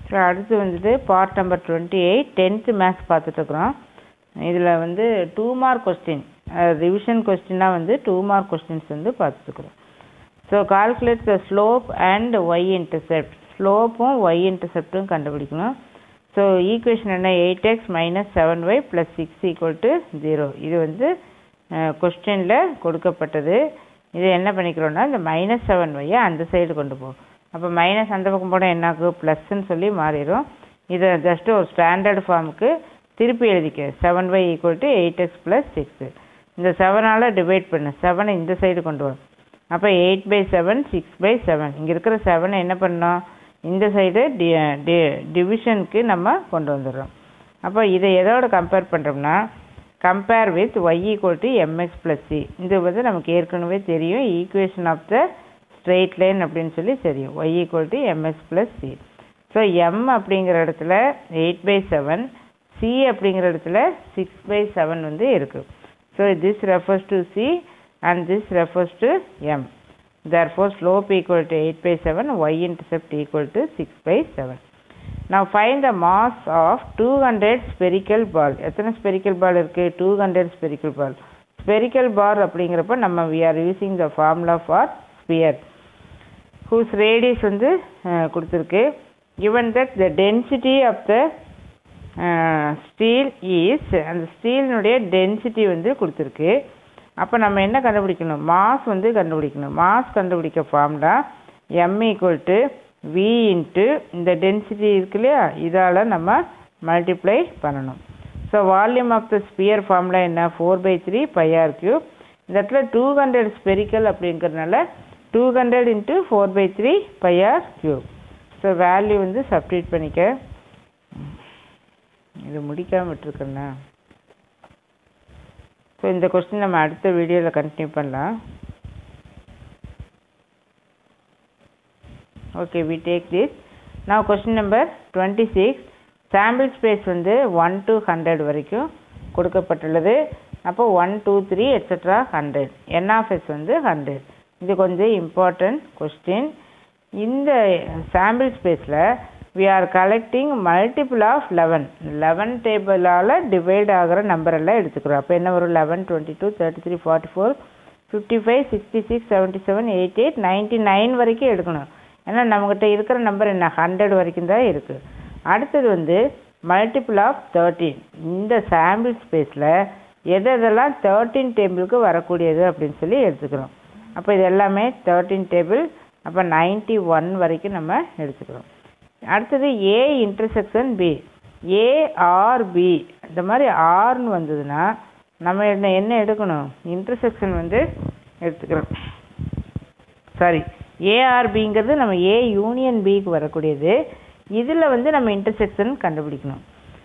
So அடுத்து வந்துட்டு part number twenty eight tenth maths பார்த்துட்ருக்குறோம் இதில் வந்து டூ மார்க் கொஸ்டின் ரிவிஷன் கொஸ்டினாக வந்து டூ மார்க் கொஸ்டின்ஸ் வந்து பார்த்துட்ருக்குறோம் so calculate the slope and y intercept ஸ்லோப்பும் ஒய் இன்டர்செப்ட்டும் கண்டுபிடிக்கணும் ஸோ ஈக்குவேஷன் என்ன eight x minus seven y plus six equal to zero இது வந்து கொஸ்டினில் கொடுக்கப்பட்டது இது என்ன பண்ணிக்கிறோன்னா இந்த மைனஸ் செவன் ஒய்யை அந்த சைடு கொண்டு போகும் அப்போ மைனஸ் அந்த பக்கம் போனால் என்னாகும் ப்ளஸ்ன்னு சொல்லி மாறிடும் இதை ஜஸ்ட்டு ஒரு ஸ்டாண்டர்ட் ஃபார்முக்கு திருப்பி எழுதிக்க seven y equal to eight x plus six இந்த செவனால் டிவைட் பண்ணு செவனை இந்த சைடு கொண்டு வரும் அப்போ eight by seven six by seven இங்கே இருக்கிற செவனை என்ன பண்ணோம் இந்த சைடு டி டி டிவிஷனுக்கு நம்ம கொண்டு வந்துடுறோம் அப்போ இதை எதோட கம்பேர் பண்ணுறோம்னா compare with y equal to m x plus c இது வந்து நமக்கு ஏற்கனவே தெரியும் equation of the straight line அப்படின்னு சொல்லி தெரியும் y equal to m x plus c so m அப்படிங்கிற இடத்துல எயிட் பை செவன் சி அப்படிங்கிற இடத்துல சிக்ஸ் பை செவன் வந்து இருக்குது so this refers to c and this refers to m. Therefore, slope equal to 8 by 7, y intercept equal to 6 by 7. Now, find the mass of 200 spherical ball. எத்தனை spherical ball இருக்கு 200 spherical ball. spherical bar அப்படிங்கிறப்ப நம்ம we are using the formula for sphere whose radius வந்து கொடுத்துருக்கு given that the density of the uh, steel is அந்த ஸ்டீலினுடைய density வந்து கொடுத்துருக்கு அப்போ நம்ம என்ன கண்டுபிடிக்கணும் மாஸ் வந்து கண்டுபிடிக்கணும் மாஸ் கண்டுபிடிக்க ஃபார்ம்டா m equal to v into இந்த டென்சிட்டி இருக்கு இல்லையா இதால் நம்ம மல்டிப்ளை பண்ணணும் so volume of the sphere formula என்ன four by three pi r cube இந்த இடத்துல டூ ஹண்ட்ரட் ஸ்பெரிக்கல் அப்படிங்கிறதுனால two hundred into four by three pi r cube so value வந்து சப்ஸ்டியூட் பண்ணிக்க இது முடிக்காமல் விட்டுருக்கேண்ணா ஸோ இந்த கொஸ்டின் நம்ம அடுத்த வீடியோவில் கண்டினியூ பண்ணலாம் ஓகே வி டேக் திஸ் நான் question number twenty six sample space வந்து ஒன் டு ஹண்ட்ரட் வரைக்கும் கொடுக்கப்பட்டுள்ளது அப்போ one two three etcetera hundred n of S வந்து ஹண்ட்ரட் இது கொஞ்சம் இம்பார்ட்டன்ட் கொஸ்டின் இந்த சாம்பிள் ஸ்பேஸில் we are collecting multiple of eleven eleven டேபிளால் டிவைட் ஆகிற நம்பர் எல்லாம் எடுத்துக்கிறோம் அப்போ என்ன வரும் eleven twenty two thirty three forty four fifty five sixty six seventy seven eighty eight ninety nine வரைக்கும் எடுக்கணும் ஏன்னா நம்மக்கிட்ட இருக்கிற நம்பர் என்ன ஹண்ட்ரட் வரைக்கும் தான் இருக்குது அடுத்தது வந்து மல்டிபிள் ஆஃப் தேர்ட்டீன் இந்த சாம்பிள் ஸ்பேஸில் எது எதெல்லாம் தேர்ட்டீன் டேபிளுக்கு வரக்கூடியது அப்படின்னு சொல்லி எடுத்துக்கிறோம் அப்போ இது எல்லாமே தேர்ட்டீன் டேபிள் அப்போ நைன்ட்டி ஒன் வரைக்கும் நம்ம எடுத்துக்கிறோம் அடுத்தது ஏ இன்டர்செக்ஷன் பி ஏஆர்பி இந்த மாதிரி ஆர்னு வந்ததுன்னா நம்ம என்ன என்ன எடுக்கணும் இன்டர்செக்ஷன் வந்து எடுத்துக்கிறோம் சாரி ஏஆர்பிங்கிறது நம்ம ஏ யூனியன் பிக்கு வரக்கூடியது இதில் வந்து நம்ம இன்டர்செக்ஷன் கண்டுபிடிக்கணும்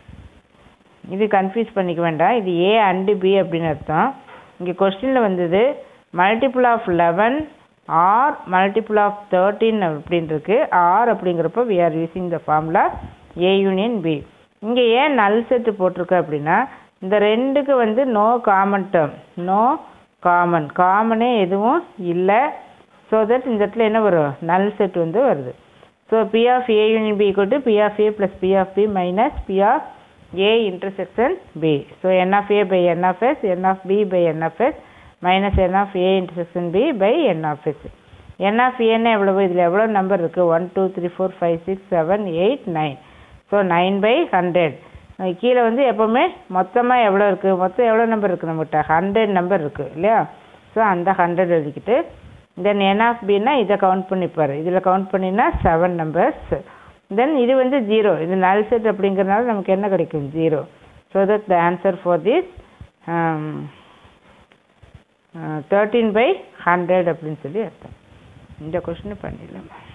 இது கன்ஃபியூஸ் பண்ணிக்க வேண்டாம் இது ஏ அண்டு பி அப்படின்னு அர்த்தம் இங்கே கொஸ்டினில் வந்தது multiple of eleven or multiple of thirteen அப்படின்னு இருக்கு ஆர் அப்படிங்கிறப்ப we are using the formula A union B இங்கே ஏன் நல் செட்டு போட்டிருக்கு அப்படின்னா இந்த ரெண்டுக்கு வந்து no common term no common காமனே எதுவும் இல்லை ஸோ தட் இந்த இடத்துல என்ன வரும் நல் செட் வந்து வருது so P of A union B equal to P of A plus P of B minus P of A intersection B so n of A by n of S n of B by n of S minus n of A intersection B by n of S n of ஏன்னா எவ்வளவு இதில் எவ்வளோ number இருக்குது one two three four five six seven eight nine so nine by hundred கீழே வந்து எப்போவுமே மொத்தமாக எவ்வளோ இருக்குது மொத்தம் எவ்வளோ நம்பர் இருக்குது நம்மகிட்ட ஹண்ட்ரட் நம்பர் இருக்குது இல்லையா ஸோ அந்த ஹண்ட்ரட் எழுதிக்கிட்டு தென் என் ஆஃப் பின்னா இதை கவுண்ட் பண்ணிப்பார் இதில் கவுண்ட் பண்ணினா செவன் நம்பர்ஸ் தென் இது வந்து ஜீரோ இது நல் செட் அப்படிங்கிறனால நமக்கு என்ன கிடைக்கும் zero so that the answer for this thirteen by hundred அப்படின்னு சொல்லி அர்த்தம் இந்த கொஷினை பண்ணிடலாம்